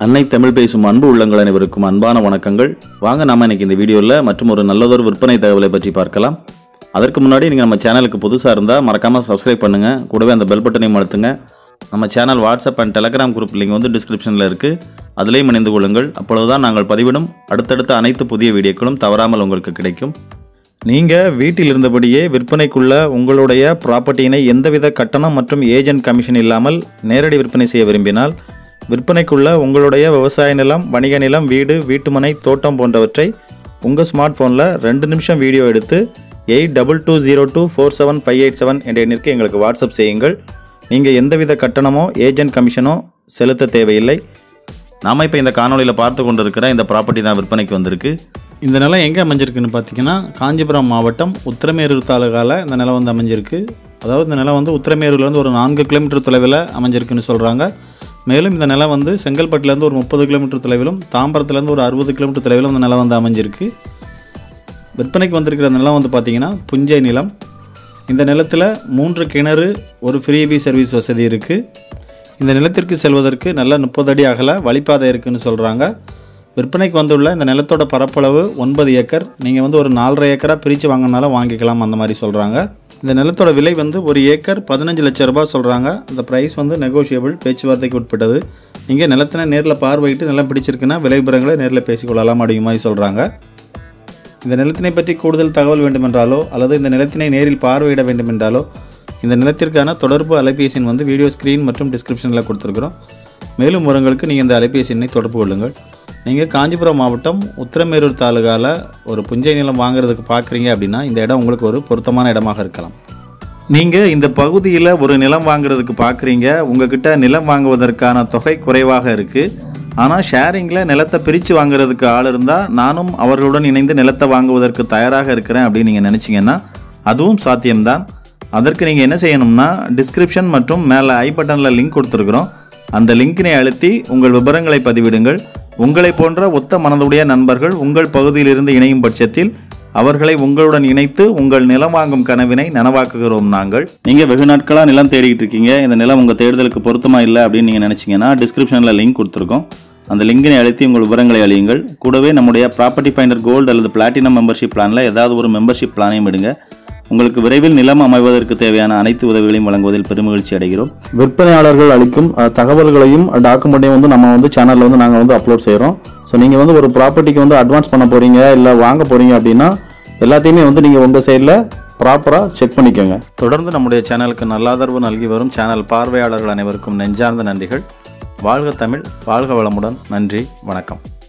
அன்னை தமிழ் பேசும் அன்பு உள்ளங்கள் அனைவருக்கும் அன்பான வணக்கங்கள் வாங்க நாம இன்னைக்கு இந்த வீடியோவில் மற்றும் ஒரு நல்லதொரு விற்பனை தகவலை பற்றி பார்க்கலாம் அதற்கு முன்னாடி நீங்கள் நம்ம சேனலுக்கு புதுசாக இருந்தால் மறக்காமல் சப்ஸ்கிரைப் பண்ணுங்கள் கூடவே அந்த பெல் பட்டனையும் அழுத்துங்க நம்ம channel WhatsApp and Telegram group link வந்து டிஸ்கிரிப்ஷனில் இருக்குது அதிலேயும் இணைந்து கொள்ளுங்கள் அப்பொழுதுதான் நாங்கள் பதிவிடும் அடுத்தடுத்த அனைத்து புதிய வீடியோக்களும் தவறாமல் உங்களுக்கு கிடைக்கும் நீங்கள் வீட்டில் இருந்தபடியே விற்பனைக்குள்ள உங்களுடைய ப்ராப்பர்ட்டியினை எந்தவித கட்டணம் மற்றும் ஏஜென்ட் கமிஷன் இல்லாமல் நேரடி விற்பனை செய்ய விரும்பினால் விற்பனைக்குள்ள உங்களுடைய விவசாய நிலம் வணிக நிலம் வீடு வீட்டுமனை தோட்டம் போன்றவற்றை உங்கள் ஸ்மார்ட் ஃபோனில் ரெண்டு நிமிஷம் வீடியோ எடுத்து eight double two zero two four seven five eight seven என்ற எண்ணிற்கு எங்களுக்கு வாட்ஸ்அப் செய்யுங்கள் நீங்கள் எந்தவித கட்டணமோ ஏஜென்ட் கமிஷனோ செலுத்த தேவையில்லை நாம இப்போ இந்த காணொளியில் பார்த்து கொண்டிருக்கிற இந்த ப்ராப்பர்ட்டி தான் விற்பனைக்கு வந்திருக்கு இந்த நிலம் எங்கே அமைஞ்சிருக்குன்னு பார்த்தீங்கன்னா காஞ்சிபுரம் மாவட்டம் உத்திரமேரூர் தாலுகாவில் இந்த நிலம் வந்து அமைஞ்சிருக்கு அதாவது இந்த நிலம் வந்து உத்திரமேரூர்லேருந்து ஒரு நான்கு கிலோமீட்டர் தொலைவில் அமைஞ்சிருக்குன்னு சொல்கிறாங்க மேலும் இந்த நிலம் வந்து செங்கல்பட்டுலேருந்து ஒரு முப்பது கிலோமீட்டர் தொலைவிலும் தாம்பரத்துலேருந்து ஒரு அறுபது கிலோமீட்டர் தொலைவிலும் இந்த நிலம் வந்து அமைஞ்சிருக்கு விற்பனைக்கு வந்திருக்கிற நிலம் வந்து பார்த்தீங்கன்னா புஞ்சை நிலம் இந்த நிலத்தில் மூன்று கிணறு ஒரு ஃப்ரீபி சர்வீஸ் வசதி இருக்குது இந்த நிலத்திற்கு செல்வதற்கு நல்ல முப்பது அடி அகல வழிப்பாதை இருக்குன்னு சொல்கிறாங்க விற்பனைக்கு வந்துள்ள இந்த நிலத்தோட பரப்பளவு ஒன்பது ஏக்கர் நீங்கள் வந்து ஒரு நாலரை ஏக்கராக பிரித்து வாங்கினாலும் வாங்கிக்கலாம் அந்த மாதிரி சொல்கிறாங்க இந்த நிலத்தோட விலை வந்து ஒரு ஏக்கர் பதினஞ்சு லட்ச ரூபாய் சொல்கிறாங்க அந்த ப்ரைஸ் வந்து நெகோஷியபிள் பேச்சுவார்த்தைக்கு உட்பட்டது நீங்கள் நிலத்தினை நேரில் பார்வையிட்டு நிலம் பிடிச்சிருக்குன்னா விலை விவரங்களை நேரில் பேசிக்கொள்ளலாம் அப்படிங்கிற மாதிரி சொல்கிறாங்க இந்த நிலத்தினை பற்றி கூடுதல் தகவல் வேண்டுமென்றாலோ அல்லது இந்த நிலத்தினை நேரில் பார்வையிட வேண்டுமென்றாலோ இந்த நிலத்திற்கான தொடர்பு அலைபேசி எண் வந்து வீடியோ ஸ்க்ரீன் மற்றும் டிஸ்கிரிப்ஷனில் கொடுத்துருக்குறோம் மேலும் விவரங்களுக்கு நீங்கள் இந்த அலைபேசி எண்ணை தொடர்பு கொள்ளுங்கள் நீங்கள் காஞ்சிபுரம் மாவட்டம் உத்திரமேரூர் தாலுகாவில் ஒரு புஞ்சை நிலம் வாங்குறதுக்கு பார்க்குறீங்க அப்படின்னா இந்த இடம் உங்களுக்கு ஒரு பொருத்தமான இடமாக இருக்கலாம் நீங்கள் இந்த பகுதியில் ஒரு நிலம் வாங்குறதுக்கு பார்க்குறீங்க உங்ககிட்ட நிலம் வாங்குவதற்கான தொகை குறைவாக இருக்குது ஆனால் ஷேரிங்கில் நிலத்தை பிரித்து வாங்குறதுக்கு ஆள் இருந்தால் நானும் அவர்களுடன் இணைந்து நிலத்தை வாங்குவதற்கு தயாராக இருக்கிறேன் அப்படின்னு நீங்கள் நினச்சிங்கன்னா அதுவும் சாத்தியம்தான் அதற்கு நீங்கள் என்ன செய்யணும்னா டிஸ்கிரிப்ஷன் மற்றும் மேலே ஐ பட்டனில் லிங்க் கொடுத்துருக்குறோம் அந்த லிங்கினை அழுத்தி உங்கள் விவரங்களை பதிவிடுங்கள் உங்களை போன்ற ஒத்த மனதுடைய நண்பர்கள் உங்கள் பகுதியிலிருந்து இணையும் பட்சத்தில் அவர்களை உங்களுடன் இணைத்து உங்கள் நிலம் வாங்கும் கனவினை நனவாக்குகிறோம் நாங்கள் நீங்கள் வெகு நாட்களாக நிலம் தேடிக்கிட்டு இருக்கீங்க இந்த நிலம் உங்கள் தேடுதலுக்கு பொருத்தமா இல்லை அப்படின்னு நீங்கள் நினச்சிங்கன்னா டிஸ்கிரிப்ஷனில் லிங்க் கொடுத்துருக்கோம் அந்த லிங்கினை அழுத்தி உங்கள் விவரங்களை அழியுங்கள் கூடவே நம்முடைய ப்ராப்பர்ட்டி ஃபைண்டர் கோல்டு அல்லது பிளாட்டினம் மெம்பர்ஷிப் பிளானில் ஏதாவது ஒரு மெம்பர்ஷிப் பிளானையும் எடுங்க உங்களுக்கு விரைவில் நிலம் அமைவதற்கு தேவையான அனைத்து உதவிகளையும் வழங்குவதில் பெருமகிழ்ச்சி அடைகிறோம் விற்பனையாளர்கள் அளிக்கும் அஹ், தகவல்களையும் டாக்குமெண்ட்டையும் வந்து நம்ம வந்து சேனலில் வந்து நாங்கள் வந்து அப்லோட் செய்கிறோம் ஸோ நீங்கள் வந்து ஒரு ப்ராப்பர்ட்டிக்கு வந்து அட்வான்ஸ் பண்ண போகிறீங்க இல்லை வாங்க போகிறீங்க அப்படின்னா எல்லாத்தையுமே வந்து நீங்கள் உங்கள் சைடில் ப்ராப்பராக செக் பண்ணிக்கோங்க தொடர்ந்து நம்முடைய சேனலுக்கு நல்லாதரவு நல்கி வரும் சேனல் பார்வையாளர்கள் அனைவருக்கும் நெஞ்சார்ந்த நன்றிகள் வாழ்க தமிழ் வாழ்க வளமுடன் நன்றி வணக்கம்